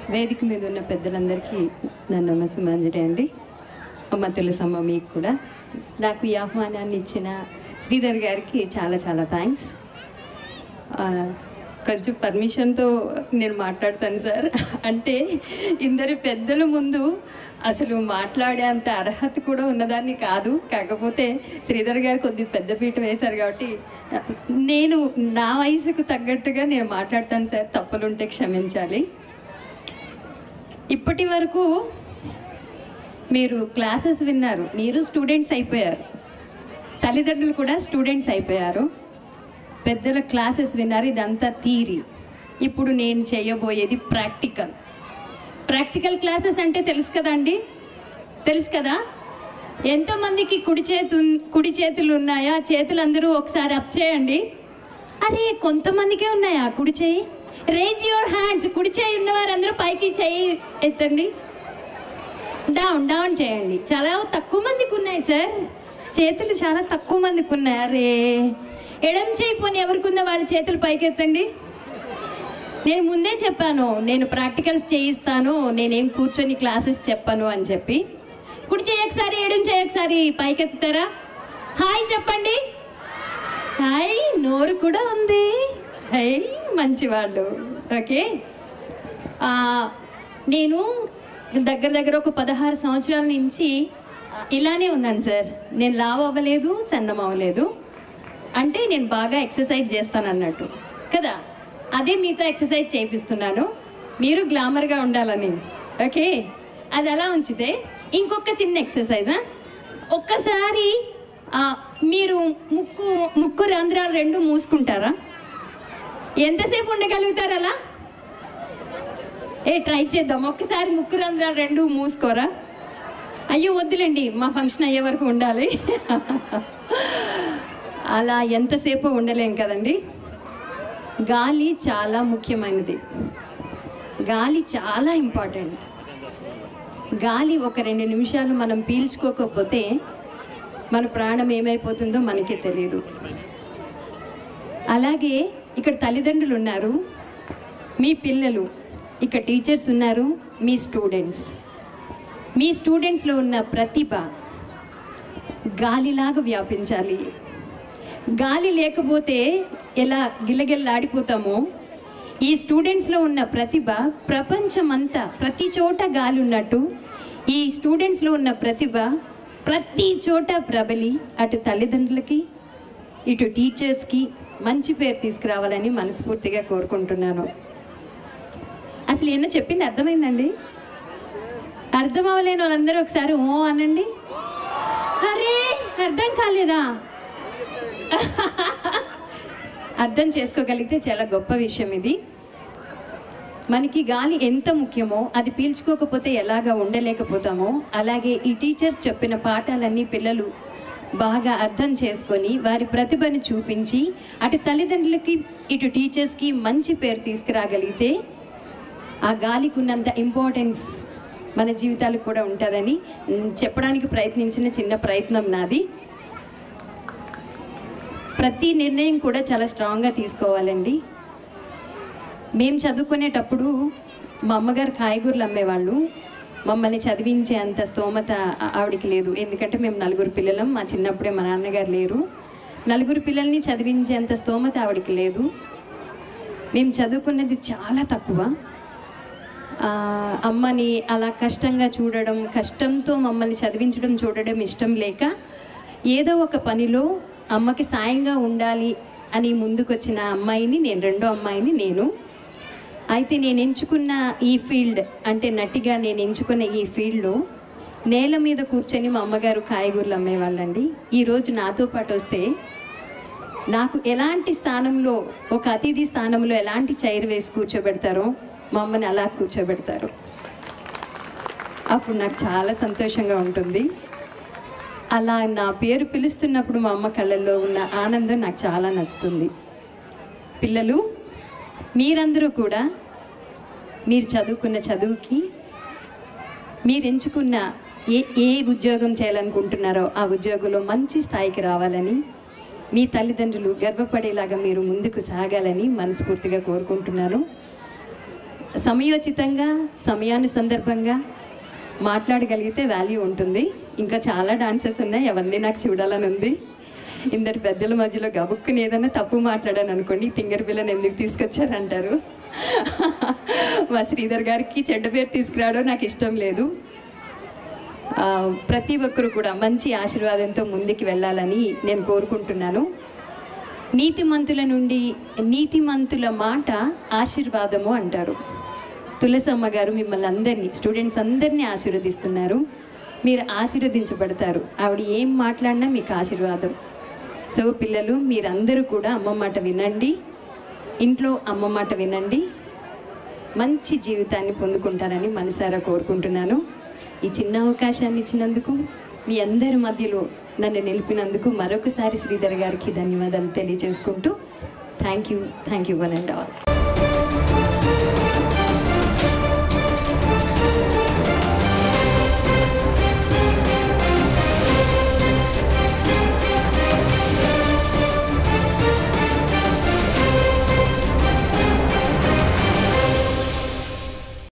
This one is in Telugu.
వేదిక మీద ఉన్న పెద్దలందరికీ నా నమస్సుమాంజలి అండి అమ్మ తులసమ్మ మీకు కూడా నాకు ఈ ఆహ్వానాన్ని ఇచ్చిన శ్రీధర్ గారికి చాలా చాలా థ్యాంక్స్ కొంచెం పర్మిషన్తో నేను మాట్లాడతాను సార్ అంటే ఇందరి పెద్దల ముందు అసలు మాట్లాడేంత అర్హత కూడా ఉన్నదాన్ని కాదు కాకపోతే శ్రీధర్ గారు కొద్ది పెద్ద పీట వేశారు కాబట్టి నేను నా వయసుకు తగ్గట్టుగా నేను మాట్లాడతాను సార్ తప్పులుంటే క్షమించాలి ఇప్పటి వరకు మీరు క్లాసెస్ విన్నారు మీరు స్టూడెంట్స్ అయిపోయారు తల్లిదండ్రులు కూడా స్టూడెంట్స్ అయిపోయారు పెద్దల క్లాసెస్ విన్నారు ఇదంతా థీరీ ఇప్పుడు నేను చేయబోయేది ప్రాక్టికల్ ప్రాక్టికల్ క్లాసెస్ అంటే తెలుసు కదండి తెలుసు కదా ఎంతోమందికి కుడి చేతు కుడి చేతులు ఉన్నాయా చేతులు అందరూ ఒకసారి అప్ చేయండి అరే కొంతమందికే ఉన్నాయా కుడి చేయి రేజ్ యువర్ హ్యాండ్స్ కుడి చేయి ఉన్నవారు అందరూ పైకి చేయి ఎత్తండి డౌన్ డౌన్ చేయండి చాలా తక్కువ మందికి ఉన్నాయి సార్ చేతులు చాలా తక్కువ మందికి ఉన్నాయి అరే ఎడం చేయి పోనీ ఎవరికి ఉందో వాళ్ళ చేతులు పైకెత్తండి నేను ముందే చెప్పాను నేను ప్రాక్టికల్స్ చేయిస్తాను నేనేం కూర్చొని క్లాసెస్ చెప్పను అని చెప్పి కుడి చేయకసారి ఎడం చేయకసారి పైకెత్తుతారా హాయ్ చెప్పండి హాయ్ నోరు కూడా ఉంది హై మంచివాళ్ళు ఓకే ఆ, నేను దగ్గర దగ్గర ఒక పదహారు సంవత్సరాల నుంచి ఆ, ఇలానే ఉన్నాను సార్ నేను లావ్ అవ్వలేదు సన్నం అవ్వలేదు అంటే నేను బాగా ఎక్సర్సైజ్ చేస్తాను అన్నట్టు కదా అదే మీతో ఎక్సర్సైజ్ చేయిస్తున్నాను మీరు గ్లామర్గా ఉండాలని ఓకే అది అలా ఉంచితే ఇంకొక చిన్న ఎక్సర్సైజ్ ఒక్కసారి ఆ, మీరు ముక్కు ముక్కు రంధ్రాలు రెండు మూసుకుంటారా ఎంతసేపు ఉండగలుగుతారు అలా ఏ ట్రై చేద్దాం ఒక్కసారి ముక్కు రంధ్రాలు రెండు మూసుకోరా అయ్యో వద్దులేండి మా ఫంక్షన్ అయ్యే వరకు ఉండాలి అలా ఎంతసేపు ఉండలేం కదండి గాలి చాలా ముఖ్యమైనది గాలి చాలా ఇంపార్టెంట్ గాలి ఒక రెండు నిమిషాలు మనం పీల్చుకోకపోతే మన ప్రాణం ఏమైపోతుందో మనకే తెలియదు అలాగే ఇక్కడ తల్లిదండ్రులు ఉన్నారు మీ పిల్లలు ఇక్కడ టీచర్స్ ఉన్నారు మీ స్టూడెంట్స్ మీ స్టూడెంట్స్లో ఉన్న ప్రతిభ గాలిలాగా వ్యాపించాలి గాలి లేకపోతే ఎలా గిల్లగిల్లాడిపోతామో ఈ స్టూడెంట్స్లో ఉన్న ప్రతిభ ప్రపంచమంతా ప్రతి చోట గాలి ఉన్నట్టు ఈ స్టూడెంట్స్లో ఉన్న ప్రతిభ ప్రతి చోట ప్రబలి అటు తల్లిదండ్రులకి ఇటు టీచర్స్కి మంచి పేరు తీసుకురావాలని మనస్ఫూర్తిగా కోరుకుంటున్నాను అసలు ఏమన్నా చెప్పింది అర్థమైందండి అర్థం అవ్వలేని వాళ్ళందరూ ఒకసారి ఓ అనండి అరే అర్థం కాలేదా అర్థం చేసుకోగలిగితే చాలా గొప్ప విషయం ఇది మనకి గాలి ఎంత ముఖ్యమో అది పీల్చుకోకపోతే ఎలాగా ఉండలేకపోతామో అలాగే ఈ టీచర్స్ చెప్పిన పాఠాలన్నీ పిల్లలు బాగా అర్థం చేసుకొని వారి ప్రతిభను చూపించి అటు తల్లిదండ్రులకి ఇటు టీచర్స్కి మంచి పేరు తీసుకురాగలిగితే ఆ గాలికి ఉన్నంత ఇంపార్టెన్స్ మన జీవితాలకు కూడా ఉంటుందని మ్, చెప్పడానికి ప్రయత్నించిన చిన్న ప్రయత్నం నాది ప్రతి నిర్ణయం కూడా చాలా స్ట్రాంగ్గా తీసుకోవాలండి మేము చదువుకునేటప్పుడు మా అమ్మగారు కాయగూరలు అమ్మేవాళ్ళు మమ్మల్ని చదివించే అంత స్తోమత ఆ- ఆవిడకి లేదు ఎందుకంటే మేము నలుగురు పిల్లలం మా చిన్నప్పుడే మా నాన్నగారు లేరు నలుగురు పిల్లల్ని చదివించే అంత స్తోమత ఆవిడకి లేదు మేము చదువుకున్నది చాలా తక్కువ ఆ, అమ్మని అలా కష్టంగా చూడడం కష్టంతో మమ్మల్ని చదివించడం చూడడం ఇష్టం లేక ఏదో ఒక పనిలో అమ్మకి సాయంగా ఉండాలి అని ముందుకొచ్చిన అమ్మాయిని నేను రెండో అమ్మాయిని నేను అయితే నేను ఎంచుకున్న ఈ ఫీల్డ్ అంటే నటిగా నేను ఎంచుకున్న ఈ ఫీల్డ్లో నేల మీద కూర్చొని మా అమ్మగారు కాయగూరలు అమ్మేవాళ్ళండి ఈరోజు నాతో పాటు వస్తే నాకు ఎలాంటి స్థానంలో ఒక అతిథి స్థానంలో ఎలాంటి చైర్ వేసి కూర్చోబెడతారో మా అమ్మని అలా కూర్చోబెడతారు అప్పుడు నాకు చాలా సంతోషంగా ఉంటుంది అలా నా పేరు పిలుస్తున్నప్పుడు మా అమ్మ కళ్ళల్లో ఉన్న ఆనందం నాకు చాలా నచ్చుతుంది పిల్లలు మీరందరూ కూడా మీరు చదువుకున్న చదువుకి మీరు ఎంచుకున్న ఏ ఏ ఉద్యోగం చేయాలనుకుంటున్నారో ఆ ఉద్యోగంలో మంచి స్థాయికి రావాలని మీ తల్లిదండ్రులు గర్వపడేలాగా మీరు ముందుకు సాగాలని మనస్ఫూర్తిగా కోరుకుంటున్నాను సమయోచితంగా సమయాను సందర్భంగా మాట్లాడగలిగితే వాల్యూ ఉంటుంది ఇంకా చాలా డాన్సెస్ ఉన్నాయి అవన్నీ నాకు చూడాలని ఉంది ఇందరు పెద్దల మధ్యలో గబుక్కుని ఏదైనా తప్పు మాట్లాడాను అనుకోండి తింగర్ పిల్లని ఎందుకు తీసుకొచ్చారంటారు మా శ్రీధర్ గారికి చెడ్డ పేరు తీసుకురావడం నాకు ఇష్టం లేదు ఆ, ప్రతి ఒక్కరు కూడా మంచి ఆశీర్వాదంతో ముందుకు వెళ్ళాలని నేను కోరుకుంటున్నాను నీతిమంతుల నుండి నీతిమంతుల మాట ఆశీర్వాదము అంటారు తులసమ్మ గారు మిమ్మల్ని అందరినీ స్టూడెంట్స్ అందరినీ ఆశీర్వదిస్తున్నారు మీరు ఆశీర్వదించబడతారు ఆవిడ ఏం మాట్లాడినా మీకు ఆశీర్వాదం సో పిల్లలు మీరందరూ కూడా అమ్మ మాట వినండి ఇంట్లో అమ్మ మాట వినండి మంచి జీవితాన్ని పొందుకుంటారని మనసారా కోరుకుంటున్నాను ఈ చిన్న అవకాశాన్ని ఇచ్చినందుకు మీ అందరి మధ్యలో నన్ను నిలిపినందుకు మరొకసారి శ్రీధర్ గారికి ధన్యవాదాలు తెలియజేసుకుంటూ thank you thank you one and all